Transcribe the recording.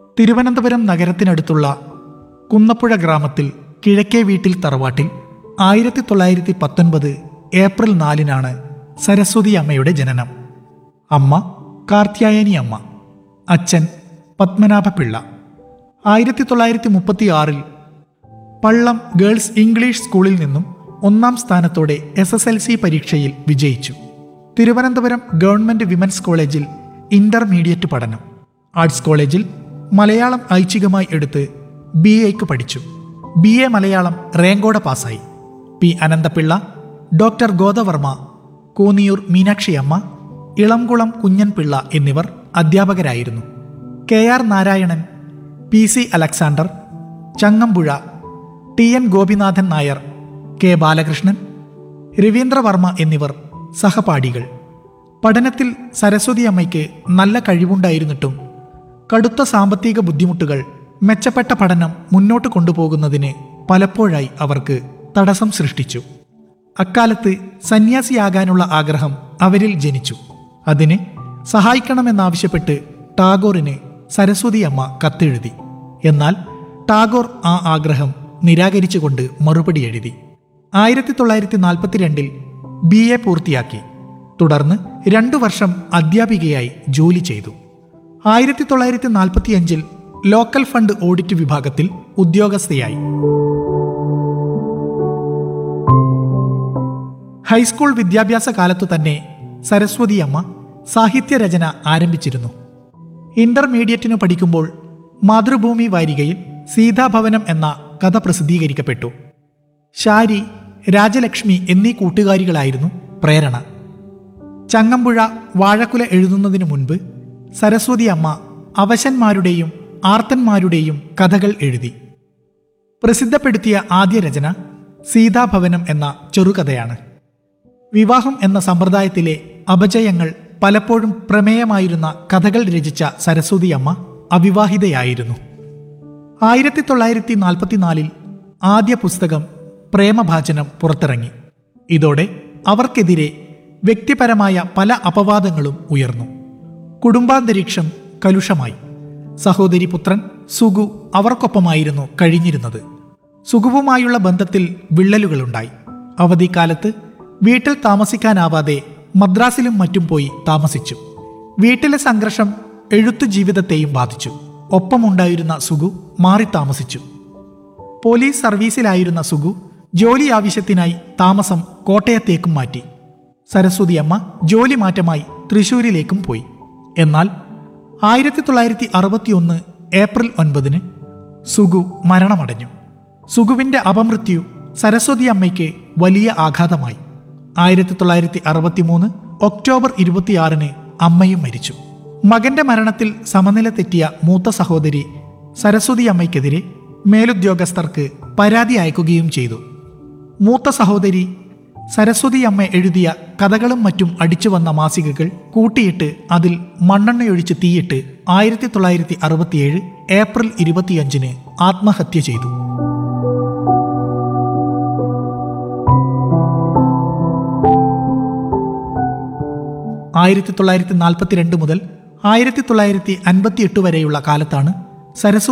തിരുവനന്തപുരം നഗരത്തിനടുത്തുള്ള കുന്നപ്പുഴ ഗ്രാമത്തിൽ കിഴക്കേ വീട്ടിൽ തറവാട്ടിൽ ആയിരത്തി തൊള്ളായിരത്തി പത്തൊൻപത് ഏപ്രിൽ നാലിനാണ് സരസ്വതി അമ്മയുടെ ജനനം അമ്മ കാർത്യായനി അമ്മ അച്ഛൻ പത്മനാഭപിള്ള ആയിരത്തി തൊള്ളായിരത്തി മുപ്പത്തി ആറിൽ പള്ളം ഗേൾസ് ഇംഗ്ലീഷ് സ്കൂളിൽ നിന്നും ഒന്നാം സ്ഥാനത്തോടെ എസ് എസ് എൽ സി പരീക്ഷയിൽ വിജയിച്ചു തിരുവനന്തപുരം ഗവൺമെന്റ് വിമൻസ് കോളേജിൽ ഇന്റർമീഡിയറ്റ് പഠനം ആർട്സ് കോളേജിൽ മലയാളം ഐച്ഛികമായി എടുത്ത് ബി എക്ക് പഠിച്ചു ബി എ മലയാളം റേങ്കോടെ പാസ്സായി പി അനന്തപിള്ള ഡോക്ടർ ഗോദവർമ്മ കൂന്നിയൂർ മീനാക്ഷിയമ്മ ഇളംകുളം കുഞ്ഞൻപിള്ള എന്നിവർ അധ്യാപകരായിരുന്നു K R Narayanan P C Alexander Changampuzha T N Gopinathan Nair K Balakrishnan Raveendravarma എന്നിവർ സഹപാഠികൾ പഠനത്തിൽ സരസ്വതി അമ്മയ്ക്ക് നല്ല കഴിവുണ്ടായിരുന്നിട്ടും കടുത്ത സാമ്പത്തിക ബുദ്ധിമുട്ടുകൾ മെച്ചപ്പെട്ട പഠനം മുന്നോട്ട് കൊണ്ടുപോകുന്നതിന് പലപ്പോഴായി അവർക്ക് തടസ്സം സൃഷ്ടിച്ചു അക്കാലത്ത് സന്യാസിയാകാനുള്ള ആഗ്രഹം അവരിൽ ജനിച്ചു അതിന് സഹായിക്കണമെന്നാവശ്യപ്പെട്ട് ടാഗോറിന് സരസ്വതി അമ്മ കത്തെഴുതി എന്നാൽ ടാഗോർ ആ ആഗ്രഹം നിരാകരിച്ചുകൊണ്ട് മറുപടി എഴുതി ആയിരത്തി തൊള്ളായിരത്തി നാൽപ്പത്തിരണ്ടിൽ ബി എ പൂർത്തിയാക്കി തുടർന്ന് രണ്ടു വർഷം അധ്യാപികയായി ജോലി ചെയ്തു ആയിരത്തി തൊള്ളായിരത്തി നാൽപ്പത്തിയഞ്ചിൽ ലോക്കൽ ഫണ്ട് ഓഡിറ്റ് വിഭാഗത്തിൽ ഉദ്യോഗസ്ഥയായി ഹൈസ്കൂൾ വിദ്യാഭ്യാസ കാലത്തു തന്നെ സരസ്വതി അമ്മ സാഹിത്യരചന ആരംഭിച്ചിരുന്നു ഇന്റർമീഡിയറ്റിനു പഠിക്കുമ്പോൾ മാതൃഭൂമി വാരികയിൽ സീതാഭവനം എന്ന കഥ പ്രസിദ്ധീകരിക്കപ്പെട്ടു ശാരി രാജലക്ഷ്മി എന്നീ കൂട്ടുകാരികളായിരുന്നു പ്രേരണ ചങ്ങമ്പുഴ വാഴക്കുല എഴുതുന്നതിനു മുൻപ് സരസ്വതി അമ്മ അവശന്മാരുടെയും ആർത്തന്മാരുടെയും കഥകൾ എഴുതി പ്രസിദ്ധപ്പെടുത്തിയ ആദ്യ രചന സീതാഭവനം എന്ന ചെറുകഥയാണ് വിവാഹം എന്ന സമ്പ്രദായത്തിലെ അപജയങ്ങൾ പലപ്പോഴും പ്രമേയമായിരുന്ന കഥകൾ രചിച്ച സരസ്വതി അമ്മ അവിവാഹിതയായിരുന്നു ആയിരത്തി തൊള്ളായിരത്തി നാൽപ്പത്തിനാലിൽ ആദ്യ പുസ്തകം പ്രേമഭാചനം പുറത്തിറങ്ങി ഇതോടെ അവർക്കെതിരെ വ്യക്തിപരമായ പല അപവാദങ്ങളും ഉയർന്നു കുടുംബാന്തരീക്ഷം കലുഷമായി സഹോദരി പുത്രൻ സുഗു അവർക്കൊപ്പമായിരുന്നു കഴിഞ്ഞിരുന്നത് സുഗുവുമായുള്ള ബന്ധത്തിൽ വിള്ളലുകളുണ്ടായി അവധിക്കാലത്ത് വീട്ടിൽ താമസിക്കാനാവാതെ മദ്രാസിലും മറ്റും പോയി താമസിച്ചു വീട്ടിലെ സംഘർഷം എഴുത്തു ജീവിതത്തെയും ബാധിച്ചു ഒപ്പമുണ്ടായിരുന്ന സുഗു മാറി താമസിച്ചു പോലീസ് സർവീസിലായിരുന്ന സുഗു ജോലി ആവശ്യത്തിനായി താമസം കോട്ടയത്തേക്കും മാറ്റി സരസ്വതി അമ്മ ജോലി മാറ്റമായി തൃശൂരിലേക്കും പോയി എന്നാൽ ആയിരത്തി തൊള്ളായിരത്തി അറുപത്തിയൊന്ന് ഏപ്രിൽ ഒൻപതിന് സുഗു മരണമടഞ്ഞു സുഗുവിന്റെ അപമൃത്യു സരസ്വതി അമ്മയ്ക്ക് വലിയ ആഘാതമായി ആയിരത്തി തൊള്ളായിരത്തി അറുപത്തിമൂന്ന് ഒക്ടോബർ ഇരുപത്തിയാറിന് അമ്മയും മരിച്ചു മകന്റെ മരണത്തിൽ സമനില തെറ്റിയ മൂത്ത സഹോദരി സരസ്വതി അമ്മയ്ക്കെതിരെ മേലുദ്യോഗസ്ഥർക്ക് പരാതി അയക്കുകയും ചെയ്തു മൂത്ത സഹോദരി സരസ്വതി അമ്മ എഴുതിയ കഥകളും മറ്റും അടിച്ചു വന്ന മാസികകൾ കൂട്ടിയിട്ട് അതിൽ മണ്ണെണ്ണയൊഴിച്ച് തീയിട്ട് ആയിരത്തി തൊള്ളായിരത്തി അറുപത്തിയേഴ് ഏപ്രിൽ ഇരുപത്തിയഞ്ചിന് ആത്മഹത്യ ചെയ്തു ആയിരത്തി തൊള്ളായിരത്തി നാൽപ്പത്തിരണ്ട് മുതൽ ആയിരത്തി തൊള്ളായിരത്തി അൻപത്തിയെട്ട് വരെയുള്ള കാലത്താണ് സരസ്വതി